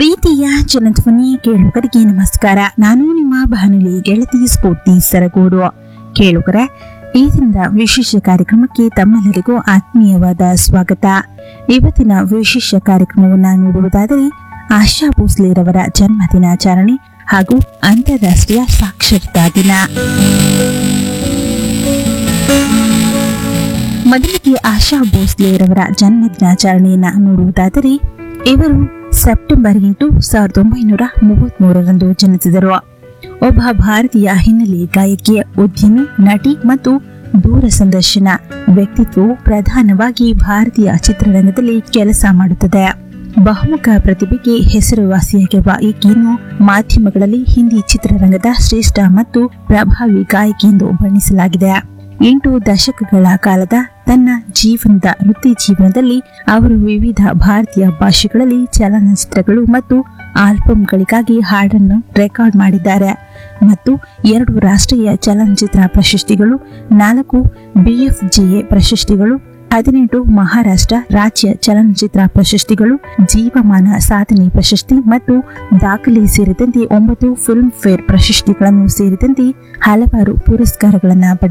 ಪ್ರೀತಿಯ ಜನಧ್ವನಿ ಕೇಳುಗರಿಗೆ ನಮಸ್ಕಾರ ನಾನು ನಿಮ್ಮ ಬಾನುಲಿ ಗೆಳತಿ ಸ್ಫೂರ್ತಿ ಸರಗೂಡು ಕೇಳುಗರೆ ಈ ದಿನದ ವಿಶೇಷ ಕಾರ್ಯಕ್ರಮಕ್ಕೆ ತಮ್ಮೆಲ್ಲರಿಗೂ ಆತ್ಮೀಯವಾದ ಸ್ವಾಗತ ಇವತ್ತಿನ ವಿಶೇಷ ಕಾರ್ಯಕ್ರಮವನ್ನು ನೋಡುವುದಾದರೆ ಆಶಾ ಭೋಸ್ಲೆರವರ ಜನ್ಮ ದಿನಾಚರಣೆ ಹಾಗೂ ಅಂತಾರಾಷ್ಟ್ರೀಯ ಸಾಕ್ಷರತಾ ದಿನ ಮೊದಲಿಗೆ ಆಶಾ ಭೋಸ್ಲೆರವರ ಜನ್ಮ ದಿನಾಚರಣೆಯನ್ನ ನೋಡುವುದಾದರೆ ಇವರು ಸೆಪ್ಟೆಂಬರ್ ಎಂಟು ಸಾವಿರದ ಒಂಬೈನೂರ ಮೂವತ್ಮೂರರಂದು ಜನಿಸಿದರು ಒಬ್ಬ ಭಾರತೀಯ ಹಿನ್ನೆಲೆ ಗಾಯಕಿ ಉದ್ಯಮಿ ನಟಿ ಮತ್ತು ದೂರ ಸಂದರ್ಶನ ವ್ಯಕ್ತಿತ್ವವು ಪ್ರಧಾನವಾಗಿ ಭಾರತೀಯ ಚಿತ್ರರಂಗದಲ್ಲಿ ಕೆಲಸ ಮಾಡುತ್ತದೆ ಬಹುಮುಖ ಪ್ರತಿಭೆಗೆ ಹೆಸರುವಾಸಿಯಾಗಿರುವ ಈಕೆಯನ್ನು ಮಾಧ್ಯಮಗಳಲ್ಲಿ ಹಿಂದಿ ಚಿತ್ರರಂಗದ ಶ್ರೇಷ್ಠ ಮತ್ತು ಪ್ರಭಾವಿ ಗಾಯಕಿ ಎಂದು ಬಣ್ಣಿಸಲಾಗಿದೆ ಎಂಟು ದಶಕಗಳ ಕಾಲದ ತನ್ನ ಜೀವನದ ವೃತ್ತಿ ಜೀವನದಲ್ಲಿ ಅವರು ವಿವಿಧ ಭಾರತೀಯ ಭಾಷೆಗಳಲ್ಲಿ ಚಲನಚಿತ್ರಗಳು ಮತ್ತು ಆಲ್ಬಂಗಳಿಗಾಗಿ ಹಾಡನ್ನು ರೆಕಾರ್ಡ್ ಮಾಡಿದ್ದಾರೆ ಮತ್ತು ಎರಡು ರಾಷ್ಟ್ರೀಯ ಚಲನಚಿತ್ರ ಪ್ರಶಸ್ತಿಗಳು ನಾಲ್ಕು ಬಿಎಫ್ಜಿಎ ಪ್ರಶಸ್ತಿಗಳು ಹದಿನೆಂಟು ಮಹಾರಾಷ್ಟ್ರ ರಾಜ್ಯ ಚಲನಚಿತ್ರ ಪ್ರಶಸ್ತಿಗಳು ಜೀವಮಾನ ಸಾಧನೆ ಪ್ರಶಸ್ತಿ ಮತ್ತು ದಾಖಲೆ ಸೇರಿದಂತೆ ಒಂಬತ್ತು ಫಿಲ್ಮ್ ಫೇರ್ ಪ್ರಶಸ್ತಿಗಳನ್ನು ಸೇರಿದಂತೆ ಹಲವಾರು ಪುರಸ್ಕಾರಗಳನ್ನು